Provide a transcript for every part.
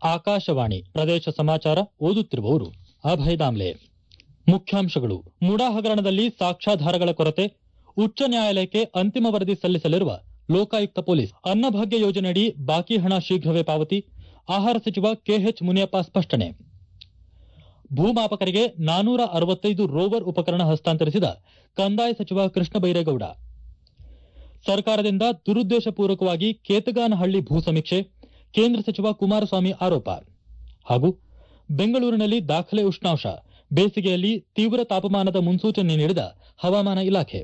ಆಕಾಶವಾಣಿ ಪ್ರದೇಶ ಸಮಾಚಾರ ಓದುತ್ತಿರುವವರು ಅಭಯ ದಾಮ್ಲೆ ಮುಖ್ಯಾಂಶಗಳು ಮುಡಾ ಹಗರಣದಲ್ಲಿ ಸಾಕ್ಷ್ಯಾಧಾರಗಳ ಕೊರತೆ ಉಚ್ಚ ನ್ಯಾಯಾಲಯಕ್ಕೆ ಅಂತಿಮ ವರದಿ ಸಲ್ಲಿಸಲಿರುವ ಲೋಕಾಯುಕ್ತ ಪೊಲೀಸ್ ಅನ್ನಭಾಗ್ಯ ಯೋಜನೆಯಡಿ ಬಾಕಿ ಹಣ ಶೀಘ್ರವೇ ಪಾವತಿ ಆಹಾರ ಸಚಿವ ಕೆಎಚ್ ಮುನಿಯಪ್ಪ ಸ್ಪಷ್ಟನೆ ಭೂಮಾಪಕರಿಗೆ ನಾನೂರ ಅರವತ್ತೈದು ರೋವರ್ ಉಪಕರಣ ಹಸ್ತಾಂತರಿಸಿದ ಕಂದಾಯ ಸಚಿವ ಕೃಷ್ಣ ಬೈರೇಗೌಡ ಸರ್ಕಾರದಿಂದ ದುರುದ್ದೇಶಪೂರ್ವಕವಾಗಿ ಕೇತಗಾನಹಳ್ಳಿ ಭೂ ಸಮೀಕ್ಷೆ ಕೇಂದ್ರ ಸಚಿವ ಕುಮಾರಸ್ವಾಮಿ ಆರೋಪ ಹಾಗೂ ಬೆಂಗಳೂರಿನಲ್ಲಿ ದಾಖಲೆ ಉಷ್ಣಾಂಶ ಬೇಸಿಗೆಯಲ್ಲಿ ತೀವ್ರ ತಾಪಮಾನದ ಮುನ್ಸೂಚನೆ ನೀಡಿದ ಹವಾಮಾನ ಇಲಾಖೆ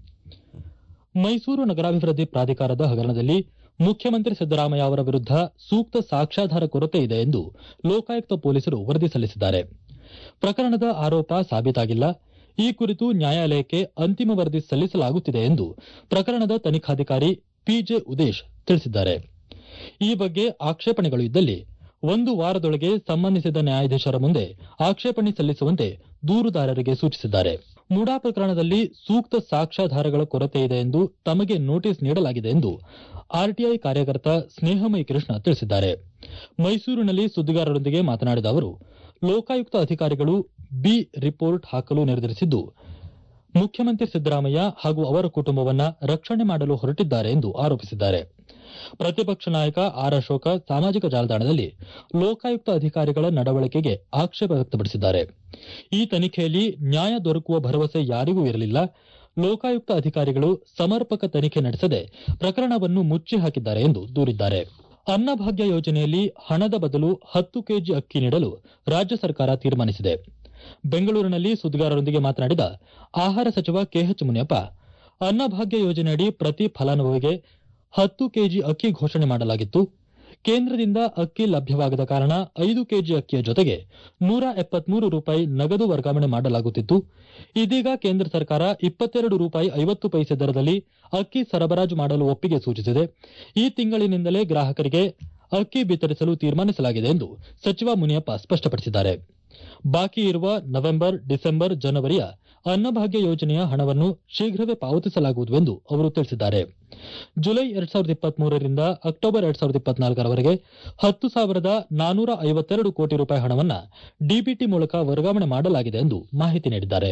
ಮೈಸೂರು ನಗರಾಭಿವೃದ್ಧಿ ಪ್ರಾಧಿಕಾರದ ಹಗರಣದಲ್ಲಿ ಮುಖ್ಯಮಂತ್ರಿ ಸಿದ್ದರಾಮಯ್ಯ ಅವರ ವಿರುದ್ಧ ಸೂಕ್ತ ಸಾಕ್ಷ್ಯಾಧಾರ ಕೊರತೆ ಇದೆ ಎಂದು ಲೋಕಾಯುಕ್ತ ಪೊಲೀಸರು ವರದಿ ಸಲ್ಲಿಸಿದ್ದಾರೆ ಪ್ರಕರಣದ ಆರೋಪ ಸಾಬೀತಾಗಿಲ್ಲ ಈ ಕುರಿತು ನ್ಯಾಯಾಲಯಕ್ಕೆ ಅಂತಿಮ ವರದಿ ಸಲ್ಲಿಸಲಾಗುತ್ತಿದೆ ಎಂದು ಪ್ರಕರಣದ ತನಿಖಾಧಿಕಾರಿ ಪಿಜೆ ಉದೇಶ್ ತಿಳಿಸಿದ್ದಾರೆ ಈ ಬಗ್ಗೆ ಆಕ್ಷೇಪಣೆಗಳು ಇದ್ದಲ್ಲಿ ಒಂದು ವಾರದೊಳಗೆ ಸಂಬಂಧಿಸಿದ ನ್ಯಾಯಾಧೀಶರ ಮುಂದೆ ಆಕ್ಷೇಪಣೆ ಸಲ್ಲಿಸುವಂತೆ ದೂರುದಾರರಿಗೆ ಸೂಚಿಸಿದ್ದಾರೆ ಮುಡಾ ಪ್ರಕರಣದಲ್ಲಿ ಸೂಕ್ತ ಸಾಕ್ಷ್ಯಾಧಾರಗಳ ಕೊರತೆ ಇದೆ ಎಂದು ತಮಗೆ ನೋಟಿಸ್ ನೀಡಲಾಗಿದೆ ಎಂದು ಆರ್ಟಿಐ ಕಾರ್ಯಕರ್ತ ಸ್ನೇಹಮಯಿ ಕೃಷ್ಣ ತಿಳಿಸಿದ್ದಾರೆ ಮೈಸೂರಿನಲ್ಲಿ ಸುದ್ದಿಗಾರರೊಂದಿಗೆ ಮಾತನಾಡಿದ ಅವರು ಲೋಕಾಯುಕ್ತ ಅಧಿಕಾರಿಗಳು ಬಿ ರಿಪೋರ್ಟ್ ಹಾಕಲು ನಿರ್ಧರಿಸಿದ್ದು ಮುಖ್ಯಮಂತ್ರಿ ಸಿದ್ದರಾಮಯ್ಯ ಹಾಗೂ ಅವರ ಕುಟುಂಬವನ್ನ ರಕ್ಷಣೆ ಮಾಡಲು ಹೊರಟಿದ್ದಾರೆ ಎಂದು ಆರೋಪಿಸಿದ್ದಾರೆ ಪ್ರತಿಪಕ್ಷ ನಾಯಕ ಆರ್ ಅಶೋಕ ಸಾಮಾಜಿಕ ಜಾಲತಾಣದಲ್ಲಿ ಲೋಕಾಯುಕ್ತ ಅಧಿಕಾರಿಗಳ ನಡವಳಿಕೆಗೆ ಆಕ್ಷೇಪ ವ್ಯಕ್ತಪಡಿಸಿದ್ದಾರೆ ಈ ತನಿಖೆಯಲ್ಲಿ ನ್ಯಾಯ ದೊರಕುವ ಭರವಸೆ ಯಾರಿಗೂ ಇರಲಿಲ್ಲ ಲೋಕಾಯುಕ್ತ ಅಧಿಕಾರಿಗಳು ಸಮರ್ಪಕ ತನಿಖೆ ನಡೆಸದೆ ಪ್ರಕರಣವನ್ನು ಮುಚ್ಚಿ ಹಾಕಿದ್ದಾರೆ ಎಂದು ದೂರಿದ್ದಾರೆ ಅನ್ನಭಾಗ್ಯ ಯೋಜನೆಯಲ್ಲಿ ಹಣದ ಬದಲು ಹತ್ತು ಕೆಜಿ ಅಕ್ಕಿ ನೀಡಲು ರಾಜ್ಯ ಸರ್ಕಾರ ತೀರ್ಮಾನಿಸಿದೆ ಬೆಂಗಳೂರಿನಲ್ಲಿ ಸುದ್ದಿಗಾರರೊಂದಿಗೆ ಮಾತನಾಡಿದ ಆಹಾರ ಸಚಿವ ಕೆಎಚ್ ಮುನಿಯಪ್ಪ ಅನ್ನಭಾಗ್ಯ ಯೋಜನೆಯಡಿ ಪ್ರತಿ ಫಲಾನುಭವಿಗೆ ಹತ್ತು ಕೆಜಿ ಅಕ್ಕಿ ಘೋಷಣೆ ಮಾಡಲಾಗಿತ್ತು ಕೇಂದ್ರದಿಂದ ಅಕ್ಕಿ ಲಭ್ಯವಾಗದ ಕಾರಣ ಐದು ಕೆಜಿ ಅಕ್ಕಿಯ ಜೊತೆಗೆ ನೂರ ಎಪ್ಪತ್ಮೂರು ರೂಪಾಯಿ ನಗದು ವರ್ಗಾವಣೆ ಮಾಡಲಾಗುತ್ತಿತ್ತು ಇದೀಗ ಕೇಂದ್ರ ಸರ್ಕಾರ ಇಪ್ಪತ್ತೆರಡು ರೂಪಾಯಿ ಐವತ್ತು ಪೈಸೆ ದರದಲ್ಲಿ ಅಕ್ಕಿ ಸರಬರಾಜು ಮಾಡಲು ಒಪ್ಪಿಗೆ ಸೂಚಿಸಿದೆ ಈ ತಿಂಗಳಿನಿಂದಲೇ ಗ್ರಾಹಕರಿಗೆ ಅಕ್ಕಿ ವಿತರಿಸಲು ತೀರ್ಮಾನಿಸಲಾಗಿದೆ ಎಂದು ಸಚಿವ ಮುನಿಯಪ್ಪ ಸ್ಪಷ್ಟಪಡಿಸಿದ್ದಾರೆ ಬಾಕಿ ಇರುವ ನವೆಂಬರ್ ಡಿಸೆಂಬರ್ ಜನವರಿಯ ಅನ್ನಭಾಗ್ಯ ಯೋಜನೆಯ ಹಣವನ್ನು ಶೀಘ್ರವೇ ಪಾವತಿಸಲಾಗುವುದು ಎಂದು ಅವರು ತಿಳಿಸಿದ್ದಾರೆ ಜುಲೈ ಎರಡ್ ಸಾವಿರದ ಇಪ್ಪತ್ಮೂರರಿಂದ ಅಕ್ಟೋಬರ್ ಎರಡ್ ಸಾವಿರದ ಇಪ್ಪತ್ನಾಲ್ಕರವರೆಗೆ ಹತ್ತು ಸಾವಿರದ ನಾನೂರ ಐವತ್ತೆರಡು ಕೋಟಿ ರೂಪಾಯಿ ಹಣವನ್ನು ಡಿಬಿಟಿ ಮೂಲಕ ವರ್ಗಾವಣೆ ಮಾಡಲಾಗಿದೆ ಎಂದು ಮಾಹಿತಿ ನೀಡಿದ್ದಾರೆ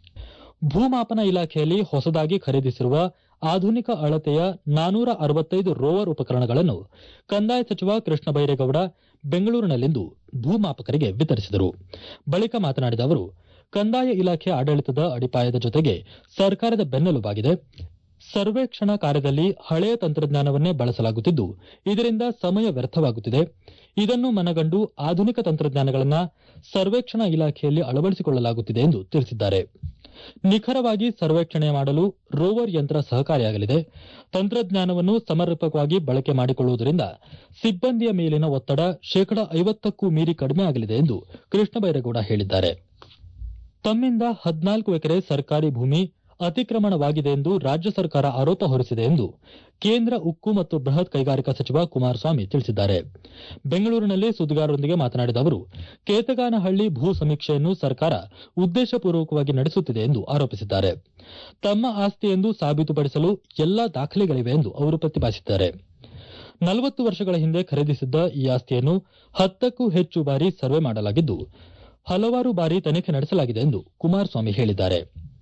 ಭೂಮಾಪನ ಇಲಾಖೆಯಲ್ಲಿ ಹೊಸದಾಗಿ ಖರೀದಿಸಿರುವ ಆಧುನಿಕ ಅಳತೆಯ ನಾನೂರ ಅರವತ್ತೈದು ರೋವರ್ ಉಪಕರಣಗಳನ್ನು ಕಂದಾಯ ಸಚಿವ ಕೃಷ್ಣ ಬೈರೇಗೌಡ ಬೆಂಗಳೂರಿನಲ್ಲಿಂದು ಭೂಮಾಪಕರಿಗೆ ವಿತರಿಸಿದರು ಬಳಿಕ ಮಾತನಾಡಿದ ಅವರು ಕಂದಾಯ ಇಲಾಖೆ ಆಡಳಿತದ ಅಡಿಪಾಯದ ಜೊತೆಗೆ ಸರ್ಕಾರದ ಬೆನ್ನೆಲುಬಾಗಿದೆ ಸರ್ವೇಕ್ಷಣಾ ಕಾರ್ಯದಲ್ಲಿ ಹಳೆಯ ತಂತ್ರಜ್ಞಾನವನ್ನೇ ಬಳಸಲಾಗುತ್ತಿದ್ದು ಇದರಿಂದ ಸಮಯ ವ್ಯರ್ಥವಾಗುತ್ತಿದೆ ಇದನ್ನು ಮನಗಂಡು ಆಧುನಿಕ ತಂತ್ರಜ್ಞಾನಗಳನ್ನು ಸರ್ವೇಕ್ಷಣಾ ಇಲಾಖೆಯಲ್ಲಿ ಅಳವಡಿಸಿಕೊಳ್ಳಲಾಗುತ್ತಿದೆ ಎಂದು ತಿಳಿಸಿದ್ದಾರೆ ನಿಖರವಾಗಿ ಸರ್ವೇಕ್ಷಣೆ ಮಾಡಲು ರೋವರ್ ಯಂತ್ರ ಸಹಕಾರಿಯಾಗಲಿದೆ ತಂತ್ರಜ್ಞಾನವನ್ನು ಸಮರ್ಪಕವಾಗಿ ಬಳಕೆ ಮಾಡಿಕೊಳ್ಳುವುದರಿಂದ ಸಿಬ್ಬಂದಿಯ ಮೇಲಿನ ಒತ್ತಡ ಶೇಕಡಾ ಐವತ್ತಕ್ಕೂ ಮೀರಿ ಕಡಿಮೆ ಆಗಲಿದೆ ಎಂದು ಕೃಷ್ಣ ಬೈರೇಗೌಡ ಹೇಳಿದ್ದಾರೆ ತಮ್ಮಿಂದ ಹದಿನಾಲ್ಕು ಎಕರೆ ಸರ್ಕಾರಿ ಭೂಮಿ ಅತಿಕ್ರಮಣವಾಗಿದೆ ಎಂದು ರಾಜ್ಯ ಸರ್ಕಾರ ಆರೋಪ ಹೊರಿಸಿದೆ ಎಂದು ಕೇಂದ್ರ ಉಕ್ಕು ಮತ್ತು ಬೃಹತ್ ಕೈಗಾರಿಕಾ ಸಚಿವ ಕುಮಾರಸ್ವಾಮಿ ತಿಳಿಸಿದ್ದಾರೆ ಬೆಂಗಳೂರಿನಲ್ಲಿ ಸುದ್ದಿಗಾರರೊಂದಿಗೆ ಮಾತನಾಡಿದ ಅವರು ಕೇತಗಾನಹಳ್ಳಿ ಭೂ ಸಮೀಕ್ಷೆಯನ್ನು ಸರ್ಕಾರ ಉದ್ದೇಶಪೂರ್ವಕವಾಗಿ ನಡೆಸುತ್ತಿದೆ ಎಂದು ಆರೋಪಿಸಿದ್ದಾರೆ ತಮ್ಮ ಆಸ್ತಿ ಎಂದು ಸಾಬೀತುಪಡಿಸಲು ಎಲ್ಲಾ ದಾಖಲೆಗಳಿವೆ ಎಂದು ಅವರು ಪ್ರತಿಪಾದಿಸಿದ್ದಾರೆ ನಲವತ್ತು ವರ್ಷಗಳ ಹಿಂದೆ ಖರೀದಿಸಿದ್ದ ಈ ಆಸ್ತಿಯನ್ನು ಹತ್ತಕ್ಕೂ ಹೆಚ್ಚು ಬಾರಿ ಸರ್ವೆ ಮಾಡಲಾಗಿದ್ದು ಹಲವಾರು ಬಾರಿ ತನಿಖೆ ನಡೆಸಲಾಗಿದೆ ಎಂದು ಕುಮಾರಸ್ವಾಮಿ ಹೇಳಿದ್ದಾರೆ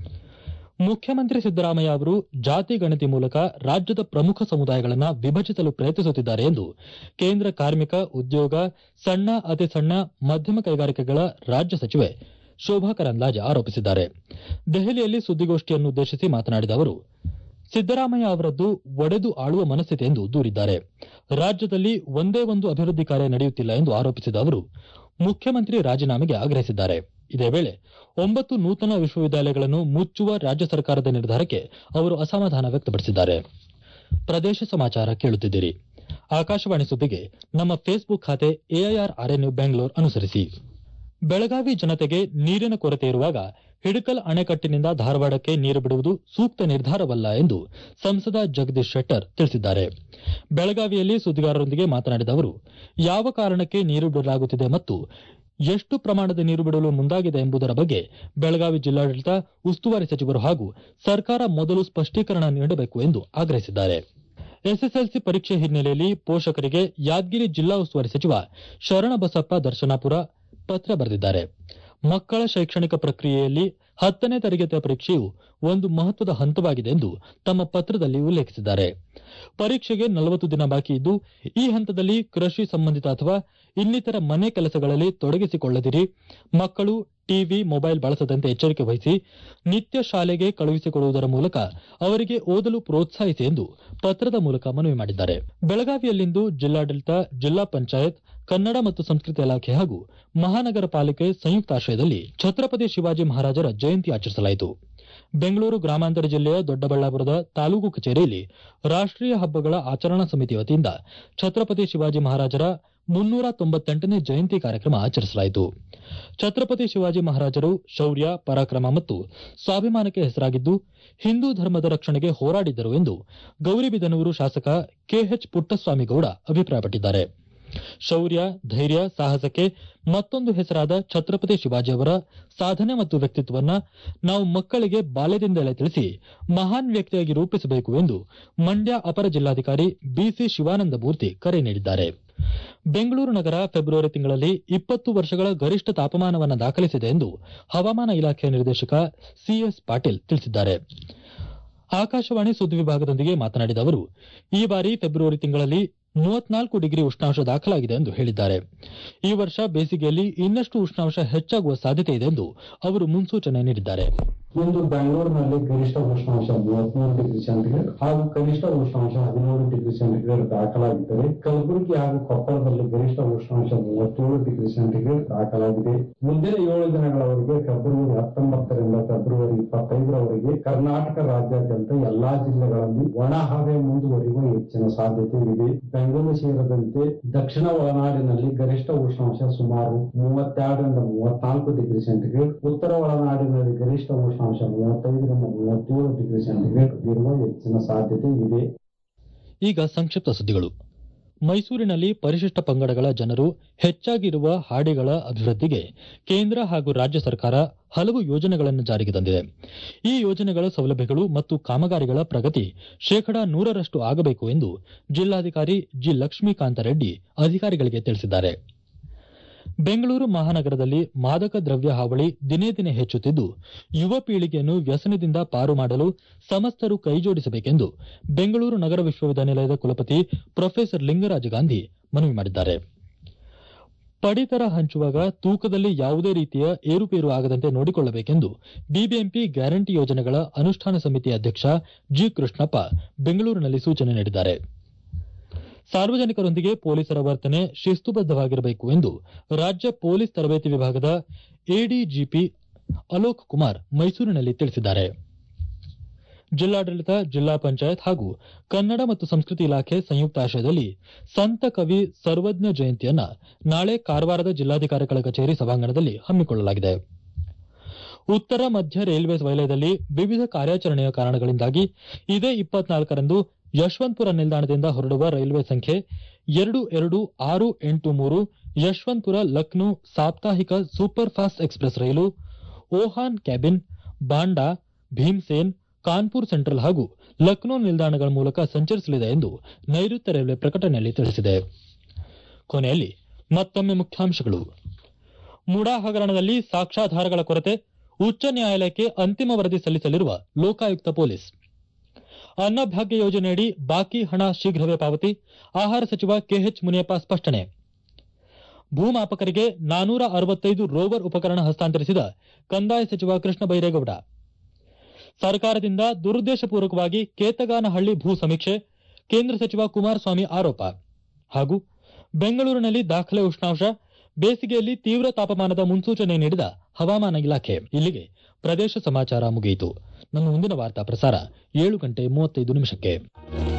ಮುಖ್ಯಮಂತ್ರಿ ಸಿದ್ದರಾಮಯ್ಯ ಅವರು ಜಾತಿ ಗಣತಿ ಮೂಲಕ ರಾಜ್ಯದ ಪ್ರಮುಖ ಸಮುದಾಯಗಳನ್ನು ವಿಭಜಿಸಲು ಪ್ರಯತ್ನಿಸುತ್ತಿದ್ದಾರೆ ಎಂದು ಕೇಂದ್ರ ಕಾರ್ಮಿಕ ಉದ್ಯೋಗ ಸಣ್ಣ ಅತಿ ಸಣ್ಣ ಮಧ್ಯಮ ಕೈಗಾರಿಕೆಗಳ ರಾಜ್ಯ ಸಚಿವೆ ಶೋಭಾ ಕರಂದ್ಲಾಜೆ ಆರೋಪಿಸಿದ್ದಾರೆ ದೆಹಲಿಯಲ್ಲಿ ಸುದ್ದಿಗೋಷ್ಠಿಯನ್ನುದ್ದೇಶಿಸಿ ಮಾತನಾಡಿದ ಅವರು ಸಿದ್ದರಾಮಯ್ಯ ಅವರದ್ದು ಒಡೆದು ಆಳುವ ಮನಸ್ಥಿತಿ ಎಂದು ದೂರಿದ್ದಾರೆ ರಾಜ್ಯದಲ್ಲಿ ಒಂದೇ ಒಂದು ಅಭಿವೃದ್ಧಿ ಕಾರ್ಯ ನಡೆಯುತ್ತಿಲ್ಲ ಎಂದು ಆರೋಪಿಸಿದ ಅವರು ಮುಖ್ಯಮಂತ್ರಿ ರಾಜೀನಾಮೆಗೆ ಆಗ್ರಹಿಸಿದ್ದಾರೆ ಇದೇ ವೇಳೆ ಒಂಬತ್ತು ನೂತನ ವಿಶ್ವವಿದ್ಯಾಲಯಗಳನ್ನು ಮುಚ್ಚುವ ರಾಜ್ಯ ಸರ್ಕಾರದ ನಿರ್ಧಾರಕ್ಕೆ ಅವರು ಅಸಮಾಧಾನ ವ್ಯಕ್ತಪಡಿಸಿದ್ದಾರೆ ಪ್ರದೇಶ ಸಮಾಚಾರ ಕೇಳುತ್ತಿದ್ದೀರಿ ಆಕಾಶವಾಣಿ ಸುದ್ದಿಗೆ ನಮ್ಮ ಫೇಸ್ಬುಕ್ ಖಾತೆ ಎಐಆರ್ ಆರ್ಎನ್ಯು ಬೆಂಗಳೂರು ಅನುಸರಿಸಿ ಬೆಳಗಾವಿ ಜನತೆಗೆ ನೀರಿನ ಕೊರತೆ ಇರುವಾಗ ಹಿಡಕಲ್ ಅಣೆಕಟ್ಟಿನಿಂದ ಧಾರವಾಡಕ್ಕೆ ನೀರು ಬಿಡುವುದು ಸೂಕ್ತ ನಿರ್ಧಾರವಲ್ಲ ಎಂದು ಸಂಸದ ಜಗದೀಶ್ ಶೆಟ್ಟರ್ ತಿಳಿಸಿದ್ದಾರೆ ಬೆಳಗಾವಿಯಲ್ಲಿ ಸುದ್ದಿಗಾರರೊಂದಿಗೆ ಮಾತನಾಡಿದ ಅವರು ಯಾವ ಕಾರಣಕ್ಕೆ ನೀರು ಬಿಡಲಾಗುತ್ತಿದೆ ಮತ್ತು ಎಷ್ಟು ಪ್ರಮಾಣದ ನೀರು ಬಿಡಲು ಮುಂದಾಗಿದೆ ಎಂಬುದರ ಬಗ್ಗೆ ಬೆಳಗಾವಿ ಜಿಲ್ಲಾಡಳಿತ ಉಸ್ತುವಾರಿ ಸಚಿವರು ಹಾಗೂ ಸರ್ಕಾರ ಮೊದಲು ಸ್ಪಷ್ಟೀಕರಣ ನೀಡಬೇಕು ಎಂದು ಆಗ್ರಹಿಸಿದ್ದಾರೆ ಎಸ್ಎಸ್ಎಲ್ಸಿ ಪರೀಕ್ಷೆ ಹಿನ್ನೆಲೆಯಲ್ಲಿ ಪೋಷಕರಿಗೆ ಯಾದಗಿರಿ ಜಿಲ್ಲಾ ಉಸ್ತುವಾರಿ ಸಚಿವ ಶರಣಬಸಪ್ಪ ದರ್ಶನಾಪುರ ಪತ್ರ ಬರೆದಿದ್ದಾರೆ ಮಕ್ಕಳ ಶೈಕ್ಷಣಿಕ ಪ್ರಕ್ರಿಯೆಯಲ್ಲಿ ಹತ್ತನೇ ತರಗತಿಯ ಪರೀಕ್ಷೆಯು ಒಂದು ಮಹತ್ವದ ಹಂತವಾಗಿದೆ ಎಂದು ತಮ್ಮ ಪತ್ರದಲ್ಲಿ ಉಲ್ಲೇಖಿಸಿದ್ದಾರೆ ಪರೀಕ್ಷೆಗೆ ನಲವತ್ತು ದಿನ ಬಾಕಿ ಇದ್ದು ಈ ಹಂತದಲ್ಲಿ ಕೃಷಿ ಸಂಬಂಧಿತ ಅಥವಾ ಇನ್ನಿತರ ಮನೆ ಕೆಲಸಗಳಲ್ಲಿ ತೊಡಗಿಸಿಕೊಳ್ಳದಿರಿ ಮಕ್ಕಳು ಟಿವಿ ಮೊಬೈಲ್ ಬಳಸದಂತೆ ಎಚ್ಚರಿಕೆ ವಹಿಸಿ ನಿತ್ಯ ಶಾಲೆಗೆ ಕಳುಹಿಸಿಕೊಡುವುದರ ಮೂಲಕ ಅವರಿಗೆ ಓದಲು ಪ್ರೋತ್ಸಾಹಿಸಿ ಎಂದು ಪತ್ರದ ಮೂಲಕ ಮನವಿ ಮಾಡಿದ್ದಾರೆ ಬೆಳಗಾವಿಯಲ್ಲಿಂದು ಜಿಲ್ಲಾಡಳಿತ ಜಿಲ್ಲಾ ಪಂಚಾಯತ್ ಕನ್ನಡ ಮತ್ತು ಸಂಸ್ಕೃತಿ ಇಲಾಖೆ ಹಾಗೂ ಮಹಾನಗರ ಪಾಲಿಕೆ ಸಂಯುಕ್ತಾಶ್ರಯದಲ್ಲಿ ಛತ್ರಪತಿ ಶಿವಾಜಿ ಮಹಾರಾಜರ ಜಯಂತಿ ಆಚರಿಸಲಾಯಿತು ಬೆಂಗಳೂರು ಗ್ರಾಮಾಂತರ ಜಿಲ್ಲೆಯ ದೊಡ್ಡಬಳ್ಳಾಪುರದ ತಾಲೂಕು ಕಚೇರಿಯಲ್ಲಿ ರಾಷ್ಟೀಯ ಹಬ್ಬಗಳ ಆಚರಣಾ ಸಮಿತಿ ವತಿಯಿಂದ ಛತ್ರಪತಿ ಶಿವಾಜಿ ಮಹಾರಾಜರ ಮುನ್ನೂರ ತೊಂಬತ್ತೆಂಟನೇ ಜಯಂತಿ ಕಾರ್ಯಕ್ರಮ ಆಚರಿಸಲಾಯಿತು ಛತ್ರಪತಿ ಶಿವಾಜಿ ಮಹಾರಾಜರು ಶೌರ್ಯ ಪರಾಕ್ರಮ ಮತ್ತು ಸ್ವಾಭಿಮಾನಕ್ಕೆ ಹೆಸರಾಗಿದ್ದು ಹಿಂದೂ ಧರ್ಮದ ರಕ್ಷಣೆಗೆ ಹೋರಾಡಿದ್ದರು ಎಂದು ಗೌರಿಬಿದನೂರು ಶಾಸಕ ಕೆಎಚ್ ಪುಟ್ಟಸ್ವಾಮಿಗೌಡ ಅಭಿಪ್ರಾಯಪಟ್ಟಿದ್ದಾರೆ ಶೌರ್ಯ ಧೈರ್ಯ ಸಾಹಸಕ್ಕೆ ಮತ್ತೊಂದು ಹೆಸರಾದ ಛತ್ರಪತಿ ಶಿವಾಜಿ ಅವರ ಸಾಧನೆ ಮತ್ತು ವ್ಯಕ್ತಿತ್ವವನ್ನ ನಾವು ಮಕ್ಕಳಿಗೆ ಬಾಲ್ಯದಿಂದಲೇ ತಿಳಿಸಿ ಮಹಾನ್ ವ್ಯಕ್ತಿಯಾಗಿ ರೂಪಿಸಬೇಕು ಎಂದು ಮಂಡ್ಯ ಅಪರ ಜಿಲ್ಲಾಧಿಕಾರಿ ಬಿಸಿ ಶಿವಾನಂದ ಮೂರ್ತಿ ಕರೆ ನೀಡಿದ್ದಾರೆ ಬೆಂಗಳೂರು ನಗರ ಫೆಬ್ರವರಿ ತಿಂಗಳಲ್ಲಿ ಇಪ್ಪತ್ತು ವರ್ಷಗಳ ಗರಿಷ್ಠ ತಾಪಮಾನವನ್ನು ದಾಖಲಿಸಿದೆ ಎಂದು ಹವಾಮಾನ ಇಲಾಖೆ ನಿರ್ದೇಶಕ ಸಿಎಸ್ ಪಾಟೀಲ್ ತಿಳಿಸಿದ್ದಾರೆ ಆಕಾಶವಾಣಿ ಸುದ್ದಿ ವಿಭಾಗದೊಂದಿಗೆ ಮಾತನಾಡಿದ ಅವರು ಈ ಬಾರಿ ಫೆಬ್ರವರಿ ತಿಂಗಳಲ್ಲಿ ಮೂವತ್ನಾಲ್ಕು ಡಿಗ್ರಿ ಉಷ್ಣಾಂಶ ದಾಖಲಾಗಿದೆ ಎಂದು ಹೇಳಿದ್ದಾರೆ ಈ ವರ್ಷ ಬೇಸಿಗೆಯಲ್ಲಿ ಇನ್ನಷ್ಟು ಉಷ್ಣಾಂಶ ಹೆಚ್ಚಾಗುವ ಸಾಧ್ಯತೆ ಇದೆ ಎಂದು ಅವರು ಮುನ್ಸೂಚನೆ ನೀಡಿದ್ದಾರೆ ಇಂದು ಬೆಂಗಳೂರಿನಲ್ಲಿ ಗರಿಷ್ಠ ಉಷ್ಣಾಂಶ ಮೂವತ್ಮೂರು ಡಿಗ್ರಿ ಸೆಂಟಿಗ್ರೇಡ್ ಹಾಗೂ ಕನಿಷ್ಠ ಉಷ್ಣಾಂಶ ಹದಿನೇಳು ಡಿಗ್ರಿ ಸೆಂಟಿಗ್ರೇಡ್ ದಾಖಲಾಗಿದ್ದರೆ ಕಲಬುರಗಿ ಹಾಗೂ ಕೊಪ್ಪಳದಲ್ಲಿ ಗರಿಷ್ಠ ಉಷ್ಣಾಂಶ ಮೂವತ್ತೇಳು ಡಿಗ್ರಿ ಸೆಂಟಿಗ್ರೇಡ್ ದಾಖಲಾಗಿದೆ ಮುಂದಿನ ಏಳು ದಿನಗಳವರೆಗೆ ಫೆಬ್ರವರಿ ಹತ್ತೊಂಬತ್ತರಿಂದ ಫೆಬ್ರವರಿ ಇಪ್ಪತ್ತೈದರವರೆಗೆ ಕರ್ನಾಟಕ ರಾಜ್ಯಾದ್ಯಂತ ಎಲ್ಲಾ ಜಿಲ್ಲೆಗಳಲ್ಲಿ ಒಣ ಹವೆ ಮುಂದುವರಿಯುವ ಹೆಚ್ಚಿನ ಸಾಧ್ಯತೆ ಇದೆ ಬೆಂಗಳೂರು ಸೇರಿದಂತೆ ದಕ್ಷಿಣ ಒಳನಾಡಿನಲ್ಲಿ ಗರಿಷ್ಠ ಉಷ್ಣಾಂಶ ಸುಮಾರು ಮೂವತ್ತೆರಡರಿಂದ ಮೂವತ್ನಾಲ್ಕು ಡಿಗ್ರಿ ಸೆಂಟಿಗ್ರೇಡ್ ಉತ್ತರ ಒಳನಾಡಿನಲ್ಲಿ ಗರಿಷ್ಠ ಉಷ್ಣಾಂಶ ಮೂವತ್ತೈದರಿಂದ ಮೂವತ್ತೇಳು ಡಿಗ್ರಿ ಸೆಂಟಿಗ್ರೇಡ್ ಇರುವ ಹೆಚ್ಚಿನ ಸಾಧ್ಯತೆ ಇದೆ ಈಗ ಸಂಕ್ಷಿಪ್ತ ಸುದ್ದಿಗಳು ಮೈಸೂರಿನಲ್ಲಿ ಪರಿಶಿಷ್ಟ ಪಂಗಡಗಳ ಜನರು ಹೆಚ್ಚಾಗಿರುವ ಹಾಡಿಗಳ ಅಭಿವೃದ್ಧಿಗೆ ಕೇಂದ್ರ ಹಾಗೂ ರಾಜ್ಯ ಸರ್ಕಾರ ಹಲವು ಯೋಜನೆಗಳನ್ನು ಜಾರಿಗೆ ತಂದಿದೆ ಈ ಯೋಜನೆಗಳ ಸೌಲಭ್ಯಗಳು ಮತ್ತು ಕಾಮಗಾರಿಗಳ ಪ್ರಗತಿ ಶೇಕಡಾ ನೂರರಷ್ಟು ಆಗಬೇಕು ಎಂದು ಜಿಲ್ಲಾಧಿಕಾರಿ ಜಿ ಲಕ್ಷ್ಮೀಕಾಂತ ರೆಡ್ಡಿ ಅಧಿಕಾರಿಗಳಿಗೆ ತಿಳಿಸಿದ್ದಾರೆ ಬೆಂಗಳೂರು ಮಹಾನಗರದಲ್ಲಿ ಮಾದಕ ದ್ರವ್ಯ ಹಾವಳಿ ದಿನೇ ದಿನೇ ಹೆಚ್ಚುತ್ತಿದ್ದು ಯುವ ಪೀಳಿಗೆಯನ್ನು ವ್ಯಸನದಿಂದ ಪಾರು ಮಾಡಲು ಸಮಸ್ತರು ಕೈಜೋಡಿಸಬೇಕೆಂದು ಬೆಂಗಳೂರು ನಗರ ವಿಶ್ವವಿದ್ಯಾನಿಲಯದ ಕುಲಪತಿ ಪ್ರೊಫೆಸರ್ ಲಿಂಗರಾಜ ಗಾಂಧಿ ಮನವಿ ಮಾಡಿದ್ದಾರೆ ಪಡಿತರ ಹಂಚುವಾಗ ತೂಕದಲ್ಲಿ ಯಾವುದೇ ರೀತಿಯ ಏರುಪೇರು ಆಗದಂತೆ ನೋಡಿಕೊಳ್ಳಬೇಕೆಂದು ಬಿಬಿಎಂಪಿ ಗ್ಯಾರಂಟಿ ಯೋಜನೆಗಳ ಅನುಷ್ಠಾನ ಸಮಿತಿ ಅಧ್ಯಕ್ಷ ಜಿ ಕೃಷ್ಣಪ್ಪ ಬೆಂಗಳೂರಿನಲ್ಲಿ ಸೂಚನೆ ನೀಡಿದ್ದಾರೆ ಸಾರ್ವಜನಿಕರೊಂದಿಗೆ ಪೊಲೀಸರ ವರ್ತನೆ ಶಿಸ್ತುಬದ್ದವಾಗಿರಬೇಕು ಎಂದು ರಾಜ್ಯ ಪೊಲೀಸ್ ತರಬೇತಿ ವಿಭಾಗದ ಎಡಿಜಿಪಿ ಅಲೋಕ್ ಕುಮಾರ್ ಮೈಸೂರಿನಲ್ಲಿ ತಿಳಿಸಿದ್ದಾರೆ ಜಿಲ್ಲಾಡಳಿತ ಜಿಲ್ಲಾ ಪಂಚಾಯತ್ ಹಾಗೂ ಕನ್ನಡ ಮತ್ತು ಸಂಸ್ಕೃತಿ ಇಲಾಖೆ ಸಂಯುಕ್ತ ಆಶ್ರಯದಲ್ಲಿ ಸಂತ ಕವಿ ಸರ್ವಜ್ಞ ಜಯಂತಿಯನ್ನ ನಾಳೆ ಕಾರವಾರದ ಜಿಲ್ಲಾಧಿಕಾರಿಗಳ ಕಚೇರಿ ಸಭಾಂಗಣದಲ್ಲಿ ಹಮ್ಮಿಕೊಳ್ಳಲಾಗಿದೆ ಉತ್ತರ ಮಧ್ಯ ರೈಲ್ವೆ ವಲಯದಲ್ಲಿ ವಿವಿಧ ಕಾರ್ಯಾಚರಣೆಯ ಕಾರಣಗಳಿಂದಾಗಿ ಇದೇ ಇಪ್ಪತ್ನಾಲ್ಕರಂದು ಯಶವಂತಪುರ ನಿಲ್ದಾಣದಿಂದ ಹೊರಡುವ ರೈಲ್ವೆ ಸಂಖ್ಯೆ ಎರಡು ಎರಡು ಆರು ಎಂಟು ಮೂರು ಯಶವಂತಪುರ ಲಕ್ನೋ ಸಾಪ್ತಾಹಿಕ ಸೂಪರ್ ಫಾಸ್ಟ್ ಎಕ್ಸ್ಪ್ರೆಸ್ ರೈಲು ಓಹಾನ್ ಕ್ಯಾಬಿನ್ ಬಾಂಡಾ ಭೀಮ್ಸೇನ್ ಕಾನ್ಪುರ್ ಸೆಂಟ್ರಲ್ ಹಾಗೂ ಲಕ್ನೋ ನಿಲ್ದಾಣಗಳ ಮೂಲಕ ಸಂಚರಿಸಲಿದೆ ಎಂದು ನೈಋತ್ಯ ರೈಲ್ವೆ ಪ್ರಕಟಣೆಯಲ್ಲಿ ತಿಳಿಸಿದೆ ಕೊನೆಯಲ್ಲಿ ಮತ್ತೊಮ್ಮೆ ಮುಖ್ಯಾಂಶಗಳು ಮುಡಾ ಹಗರಣದಲ್ಲಿ ಸಾಕ್ಷ್ಯಾಧಾರಗಳ ಕೊರತೆ ಉಚ್ಚ ನ್ಯಾಯಾಲಯಕ್ಕೆ ಅಂತಿಮ ವರದಿ ಸಲ್ಲಿಸಲಿರುವ ಲೋಕಾಯುಕ್ತ ಪೊಲೀಸ್ ಅನ್ನಭಾಗ್ಯ ಯೋಜನೆಯಡಿ ಬಾಕಿ ಹಣ ಶೀಘ್ರವೇ ಪಾವತಿ ಆಹಾರ ಸಚಿವ ಕೆಎಚ್ ಮುನಿಯಪ್ಪ ಸ್ಪಷ್ಟನೆ ಭೂಮಾಪಕರಿಗೆ ನಾನೂರ ಅರವತ್ತೈದು ರೋವರ್ ಉಪಕರಣ ಹಸ್ತಾಂತರಿಸಿದ ಕಂದಾಯ ಸಚಿವ ಕೃಷ್ಣ ಬೈರೇಗೌಡ ಸರ್ಕಾರದಿಂದ ದುರುದ್ದೇಶಪೂರ್ವಕವಾಗಿ ಕೇತಗಾನಹಳ್ಳಿ ಭೂ ಸಮೀಕ್ಷೆ ಕೇಂದ್ರ ಸಚಿವ ಕುಮಾರಸ್ವಾಮಿ ಆರೋಪ ಹಾಗೂ ಬೆಂಗಳೂರಿನಲ್ಲಿ ದಾಖಲೆ ಉಷ್ಣಾಂಶ ಬೇಸಿಗೆಯಲ್ಲಿ ತೀವ್ರ ತಾಪಮಾನದ ಮುನ್ಸೂಚನೆ ನೀಡಿದ ಹವಾಮಾನ ಇಲಾಖೆ ಇಲ್ಲಿಗೆ ಪ್ರದೇಶ ಸಮಾಚಾರ ಮುಗಿಯಿತು ನಮ್ಮ ಮುಂದಿನ ವಾರ್ತಾ ಪ್ರಸಾರ ಏಳು ಗಂಟೆ ಮೂವತ್ತೈದು ನಿಮಿಷಕ್ಕೆ